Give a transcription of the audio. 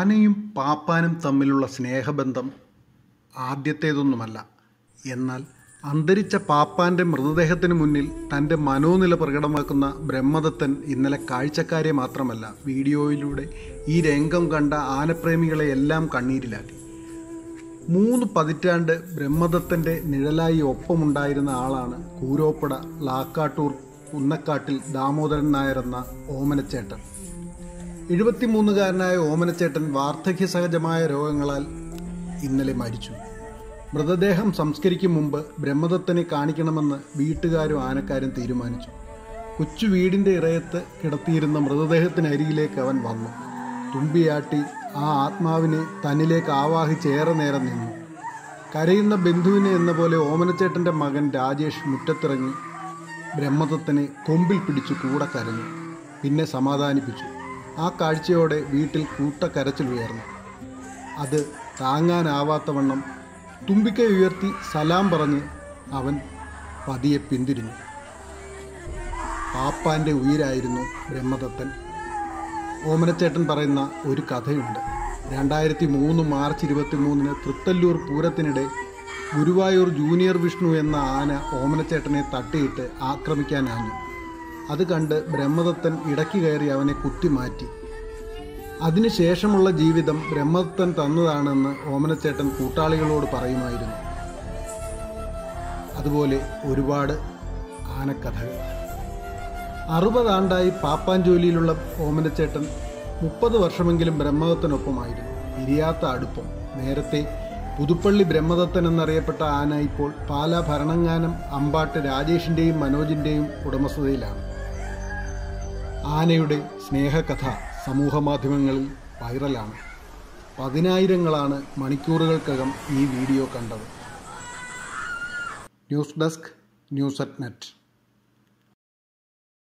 ആനയും പാപ്പാനും തമ്മിലുള്ള സ്നേഹബന്ധം ആദ്യത്തേതൊന്നുമല്ല എന്നാൽ അന്തരിച്ച പാപ്പാന്റെ മൃതദേഹത്തിന് മുന്നിൽ തൻ്റെ മനോനില പ്രകടമാക്കുന്ന ബ്രഹ്മദത്തൻ ഇന്നലെ കാഴ്ചക്കാരെ മാത്രമല്ല വീഡിയോയിലൂടെ ഈ രംഗം കണ്ട ആനപ്രേമികളെ എല്ലാം കണ്ണീരിലാക്കി മൂന്ന് പതിറ്റാണ്ട് ബ്രഹ്മദത്തൻ്റെ നിഴലായി ഒപ്പമുണ്ടായിരുന്ന ആളാണ് കൂരോപ്പട ലാക്കാട്ടൂർ കുന്നക്കാട്ടിൽ ദാമോദരൻ നായർ എന്ന ഓമനച്ചേട്ടൻ എഴുപത്തിമൂന്നുകാരനായ ഓമനച്ചേട്ടൻ വാർദ്ധക്യ സഹജമായ രോഗങ്ങളാൽ ഇന്നലെ മരിച്ചു മൃതദേഹം സംസ്കരിക്കും മുമ്പ് ബ്രഹ്മദത്തനെ കാണിക്കണമെന്ന് വീട്ടുകാരും ആനക്കാരും തീരുമാനിച്ചു കൊച്ചു വീടിൻ്റെ ഇറയത്ത് കിടത്തിയിരുന്ന മൃതദേഹത്തിനരികിലേക്ക് അവൻ വന്നു തുമ്പിയാട്ടി ആ ആത്മാവിനെ തന്നിലേക്ക് ആവാഹിച്ച് ഏറെ നേരം നിന്നു കരയുന്ന ബന്ധുവിനെ എന്ന പോലെ ഓമനച്ചേട്ടൻ്റെ മകൻ രാജേഷ് മുറ്റത്തിറങ്ങി ബ്രഹ്മദത്തനെ കൊമ്പിൽ പിടിച്ചു കൂടെ കരഞ്ഞു പിന്നെ സമാധാനിപ്പിച്ചു ആ കാഴ്ചയോടെ വീട്ടിൽ കൂട്ടക്കരച്ചിൽ ഉയർന്നു അത് താങ്ങാനാവാത്തവണ്ണം തുമ്പിക്കൈ ഉയർത്തി സലാം പറഞ്ഞ് അവൻ പതിയെ പിന്തിരിഞ്ഞു പാപ്പാന്റെ ഉയിരായിരുന്നു ബ്രഹ്മദത്തൻ ഓമനച്ചേട്ടൻ പറയുന്ന ഒരു കഥയുണ്ട് രണ്ടായിരത്തി മൂന്ന് മാർച്ച് ഇരുപത്തി മൂന്നിന് തൃത്തല്ലൂർ പൂരത്തിനിടെ ഗുരുവായൂർ ജൂനിയർ വിഷ്ണു എന്ന ആന ഓമനച്ചേട്ടനെ തട്ടിയിട്ട് ആക്രമിക്കാനാഞ്ഞു അത് കണ്ട് ബ്രഹ്മദത്തൻ ഇടയ്ക്ക് കയറി അവനെ കുത്തിമാറ്റി അതിനുശേഷമുള്ള ജീവിതം ബ്രഹ്മദത്തൻ തന്നതാണെന്ന് ഓമനച്ചേട്ടൻ കൂട്ടാളികളോട് പറയുമായിരുന്നു അതുപോലെ ഒരുപാട് ആനക്കഥകൾ അറുപതാണ്ടായി പാപ്പാൻ ജോലിയിലുള്ള ഓമനച്ചേട്ടൻ മുപ്പത് വർഷമെങ്കിലും ബ്രഹ്മദത്തനൊപ്പമായിരുന്നു പിരിയാത്ത അടുപ്പം നേരത്തെ പുതുപ്പള്ളി ബ്രഹ്മദത്തൻ എന്നറിയപ്പെട്ട ആന ഇപ്പോൾ പാലാ ഭരണങ്ങാനം അമ്പാട്ട് രാജേഷിൻ്റെയും മനോജിൻ്റെയും ഉടമസ്ഥതയിലാണ് ആനയുടെ സ്നേഹകഥ സമൂഹമാധ്യമങ്ങളിൽ വൈറലാണ് പതിനായിരങ്ങളാണ് മണിക്കൂറുകൾക്കകം ഈ വീഡിയോ കണ്ടത് news desk news at net